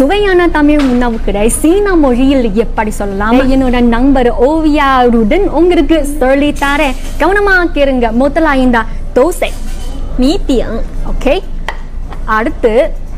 சுவையான தமிழ் உணவுகளை சீன மொழியில் எப்படி சொல்லலாம் என்னோட நண்பர் ஓவியாருடன் உங்களுக்கு சொல்லி தரேன் கவனமா கேளுங்க முதல்ல இந்த தோசை 米饼、 ஓகே அடுத்து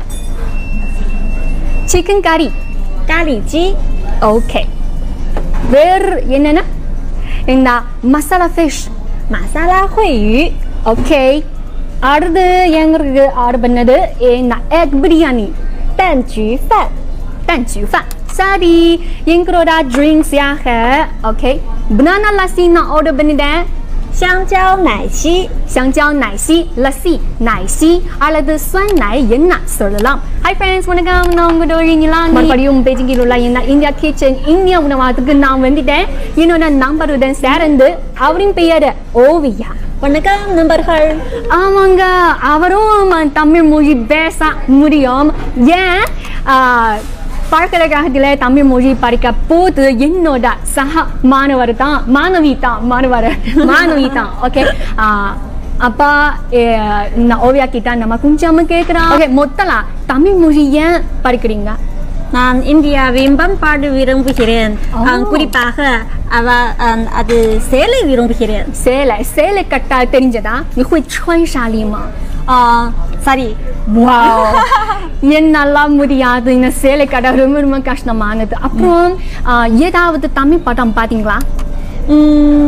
சிக்கன் கறி 咖喱鸡、 ஓகே வேறு என்னென்ன இந்த மசாலா ஃபிஷ் 玛莎拉烩鱼、 ஓகே அடுத்து எங்களுக்கு ஆர்டர் பண்ணது இந்த எக் பிரியாணி 蛋焗饭、 蛋焗饭சரி எங்களோட ட்ரிங்க்ஸாக ஓகே பனானா லஸ்ஸி நான் ஆர்டர் பண்ணிட்டேன் 香蕉奶昔、 香蕉奶昔、லஸ்ஸி奶昔அல்லது酸奶என்ன சொல்லலாம் ஹாய் ஃப்ரெண்ட்ஸ் வணக்கம் நான் உங்க டோரிங்களா மறுபடியும் பெய்ஜிங்கில் உள்ள இந்த இந்தியா கிச்சன் இந்தியா உணவகத்துக்கு நான் வந்துட்டேன் என்னோட நம்பருடன் சேர்ந்து அவரின் பெயர் ஓவியா வணக்கம் நண்பர்கள் ஆமாங்க அவரும் தமிழ் மொழி பேச முடியும் ஏன் ஆஹ், பல்கலைக்கழகத்தில் தமிழ் மொழி படிக்க போது என்னோட சக மாணவர் தான் மாணவி தான் மாணவர் மாணவி தான் ஓகே அப்பா அஹ், இந்த ஓவியா கிட்ட நம்ம கொஞ்சம் கேட்குறோம் ஓகே மொத்தலா தமிழ் மொழி ஏன் படிக்கிறீங்க நான் இந்தியாவின் பண்பாடு விரும்புகிறேன் Oh. அஹ், குறிப்பாக அவ அஹ், அது சேலை விரும்புகிறேன் சேலை சேலை கட்ட தெரிஞ்சதா நீ会穿纱丽吗 அஹ், சரி வா என்னால முடியாது இந்த சேலை கடை ரொம்ப ரொம்ப கஷ்டமானது அப்புறம் ஆ, ஏதாவது தமிழ் படம் பாத்தீங்களா 嗯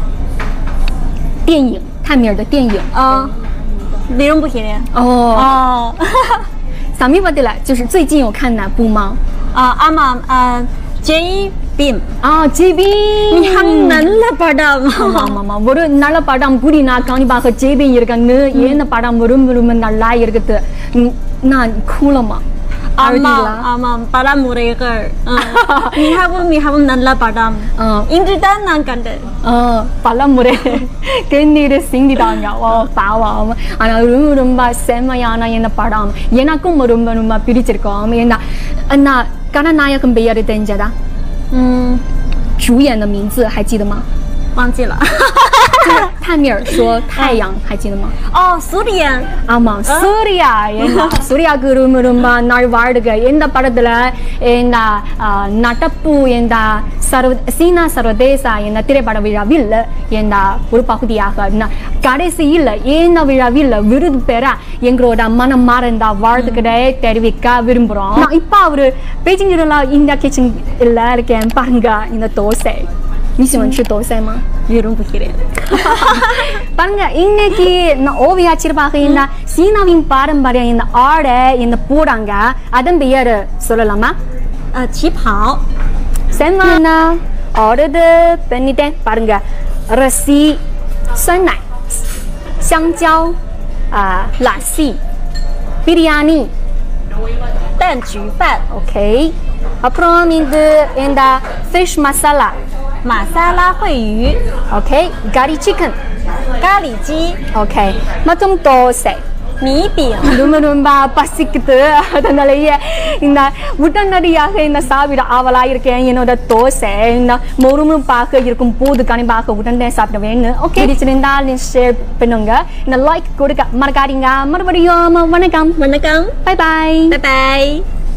电影泰米尔的电影 அஹ், விரும்புகிறேன் 哦 அஹ், சமீபத்தில்就是最近有看哪部吗 அஹ், ஆமாம் அஹ், ஜெய் பீம் 啊 JB மிக நல்ல படம் ஆமா ஆமா ஆமா ஒரு நல்ல படம் கூடி நான் கண்டிப்பாக ஜேபி இருக்கேன்னு ஏந்த படம் ரொம்ப ரொம்ப நல்லா இருக்குது ம், நான் கூலமா ஆமாம் ஆமாம் பல முறைகள் அஹ், மிகவும் மிகவும் நல்ல படம் ஆ. இன்றுதான் நான் கண்டேன் 嗯，பல முறை கண்ணீர் சிந்திட்டாங்க ஓ பாவம் ஆனால் ரொம்ப ரொம்ப செம்மையான இந்த படம் எனக்கும் ரொம்ப ரொம்ப பிடிச்சிருக்கும் ஏன்னா那கதாநாயகன் பெயர் தெரிஞ்சதா 嗯， 主演的名字还记得吗？ 忘记了。 就是泰米尔说太阳，还记得吗？ 哦，苏联 ஆமா சூர்யா என்ன சூர்யாக்கு ரொம்ப ரொம்ப நாள் வாழ்க எந்த படத்துல இந்த ஆஹ், நடப்பு இந்த சர்வ சீனா சர்வதேச இந்த திரைப்பட விழாவில் இந்த ஒரு பகுதியாக ந- கடைசியில் இந்த விழாவில் விருது பெற எங்களோட மனம் மறந்த வாழ்த்துக்களை தெரிவிக்க விரும்புறோம் நான் இப்ப அவரு பெய்ஜிங்கில் உள்ள இந்தியா கிச்சன் இல்ல இருக்கேன் பாருங்க இந்த தோசை நீ喜欢吃தோசை吗？ விரும்புகிறேன் பாருங்க இன்னைக்கு இந்த ஓவியா சிறப்பாக இந்த சீனாவின் பாரம்பரிய இந்த ஆடை இந்த போடாங்க அதன் பெயர் சொல்லலாமா 呃，旗袍 செம்மான ஆர்டர் பண்ணிட்டேன் பாருங்க ரசி 酸奶香蕉啊拉西பிரியாணி 蛋焗饭 ஓகே அப்புறம் இது இந்த ஃபிஷ் மசாலா 玛莎拉烩鱼 ஓகே கறி சிக்கன் 咖喱鸡 ஓகே மற்றும் தோசை 米饼 ரொம்ப ரொம்ப பசிக்குது அதனாலயே இந்த உடனடியாக இந்த சாப்பிட ஆவலா இருக்கேன் என்னோட தோசை இந்த முறுமுறுப்பாக இருக்கும் போது கண்டிப்பாக உடனே சாப்பிட வேணும் ஓகே பிடிச்சிருந்தால் ஷேர் பண்ணுங்க இந்த லைக் கொடுக்க மறக்காதீங்க மறுபடியும் வணக்கம் வணக்கம் 拜拜。 拜拜